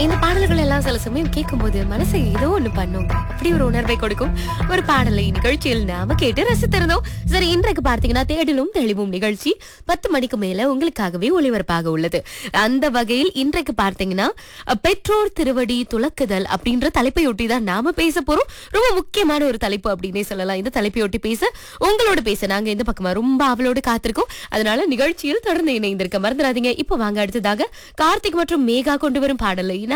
இந்த பாடல்கள் எல்லாம் சில சமயம் கேட்கும்போது மனசை ஏதோ ஒண்ணு பண்ணும் அப்படி ஒரு உணர்வை கொடுக்கும் ஒரு பாடலை நிகழ்ச்சியில் நாம கேட்டு ரசித்திருந்தோம் சரி இன்றைக்கு பார்த்தீங்கன்னா தேடலும் தெளிவும் நிகழ்ச்சி பத்து மணிக்கு மேல உங்களுக்காகவே ஒளிபரப்பாக உள்ளது அந்த வகையில் இன்றைக்கு பார்த்தீங்கன்னா அஹ், பெற்றோர் திருவடி துலக்குதல் அப்படின்ற தலைப்பையொட்டி தான் நாம பேச போறோம் ரொம்ப முக்கியமான ஒரு தலைப்பு அப்படின்னே சொல்லலாம் இந்த தலைப்பையொட்டி பேச உங்களோட பேச நாங்க இந்த பக்கமா ரொம்ப அவளோடு காத்திருக்கோம் அதனால நிகழ்ச்சியில் தொடர்ந்து இணைந்திருக்க மறந்துடாதீங்க இப்போ வாங்க அடுத்ததாக கார்த்திக் மற்றும் மேகா கொண்டு வரும் பாடலை